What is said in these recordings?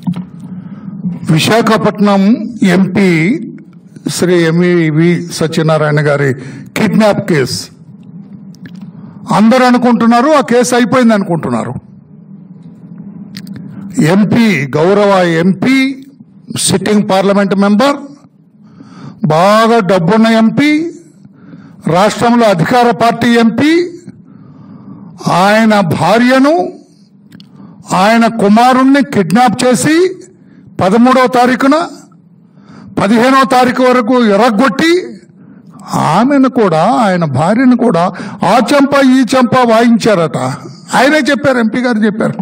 Visakhapatnam MP Shri MV Satyanarayana గారి kidnap case అందరూ అనుకుంటున్నారు ఆ కేసు అయిపోయింది అనుకుంటున్నారు ఎంపీ గౌరవ ఎంపీ సిట్టింగ్ పార్లమెంట్ మెంబర్ బాగా డబ్బున్న ఎంపీ రాష్ట్రంలో అధికార పార్టీ ఎంపీ ఆయన భార్యను ఆయన కుమారుణ్ణి కిడ్నాప్ చేసి పదమూడవ తారీఖున పదిహేనవ తారీఖు వరకు ఎరగొట్టి ఆమెను కూడా ఆయన భార్యను కూడా ఆ చెంప ఈ చెంప వాయించారట ఆయనే చెప్పారు ఎంపీ గారు చెప్పారు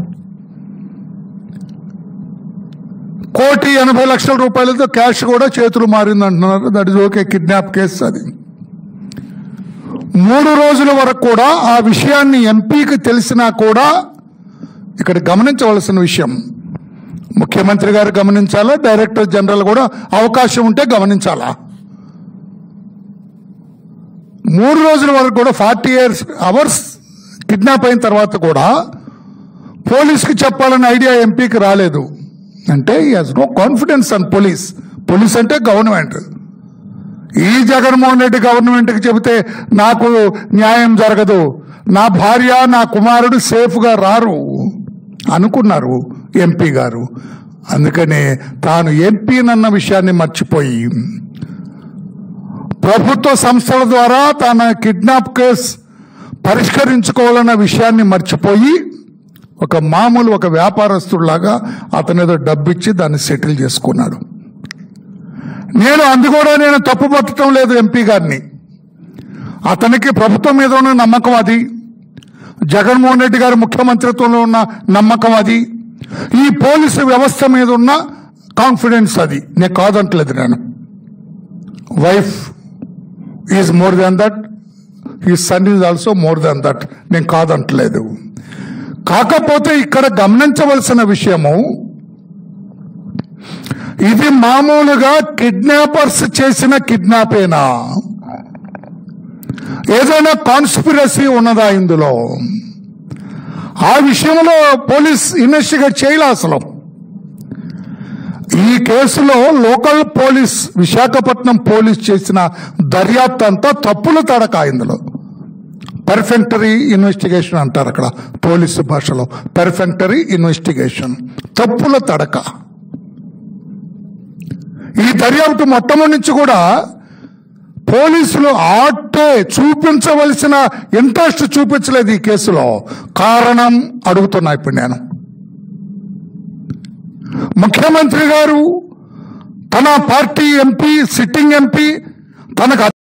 కోటి ఎనభై లక్షల రూపాయలతో క్యాష్ కూడా చేతులు మారింది అంటున్నారు that is okay kidnap case అది మూడు రోజుల వరకు కూడా ఆ విషయాన్ని ఎంపీకి తెలిసినా కూడా ఇక్కడ గమనించవలసిన విషయం ముఖ్యమంత్రి గారు గమనించాలా డైరెక్టర్ జనరల్ కూడా అవకాశం ఉంటే గమనించాలా మూడు రోజుల వరకు కూడా ఫార్టీ ఇయర్స్ అవర్స్ కిడ్నాప్ అయిన తర్వాత కూడా పోలీస్కి చెప్పాలనే ఐడియా ఎంపీకి రాలేదు అంటే he has no confidence on police police అంటే గవర్నమెంట్ ఈ జగన్మోహన్ రెడ్డి గవర్నమెంట్కి చెబితే నాకు న్యాయం జరగదు నా భార్య నా కుమారుడు సేఫ్గా రారు అనుకున్నారు ఎంపీ గారు అందుకనే తాను ఎంపీనన్న విషయాన్ని మర్చిపోయి ప్రభుత్వ సంస్థల ద్వారా తన కిడ్నాప్ కేసు పరిష్కరించుకోవాలన్న విషయాన్ని మర్చిపోయి ఒక మామూలు ఒక వ్యాపారస్తుడిలాగా అతను ఏదో డబ్బిచ్చి దాన్ని సెటిల్ చేసుకున్నాడు నేను అందు కూడా నేను తప్పు పట్టడం లేదు ఎంపీ గారిని అతనికి ప్రభుత్వం మీద ఉన్న నమ్మకం అది జగన్మోహన్ రెడ్డి గారి ముఖ్యమంత్రిత్వంలో ఉన్న నమ్మకం అది ఈ పోలీసు వ్యవస్థ మీద ఉన్న కాన్ఫిడెన్స్ అది నేను కాదంటలేదు నేను wife is more than that ఈ son is also more than that నేను కాదంటలేదు కాకపోతే ఇక్కడ గమనించవలసిన విషయము ఇది మామూలుగా కిడ్నాపర్స్ చేసిన కిడ్నాపేనా ఏదైనా కాన్స్పిరసీ ఉన్నదా ఇందులో ఆ విషయంలో పోలీస్ ఇన్వెస్టిగేట్ చేయాలి అసలు ఈ కేసులో లోకల్ పోలీస్ విశాఖపట్నం పోలీస్ చేసిన దర్యాప్తు అంతా తప్పులు తడక ఇందులో పర్ఫెక్టరీ ఇన్వెస్టిగేషన్ అంటారు అక్కడ పోలీసు భాషలో పర్ఫెక్టరీ ఇన్వెస్టిగేషన్ తప్పుల తడక ఈ దర్యాప్తు మొట్టమొదటి నుంచి కూడా పోలీసులు ఆటే చూపించవలసిన ఇంట్రెస్ట్ చూపించలేదు ఈ కేసులో కారణం అడుగుతున్నా ఇప్పుడు నేను ముఖ్యమంత్రి గారు తన పార్టీ ఎంపీ సిట్టింగ్ ఎంపీ తనకు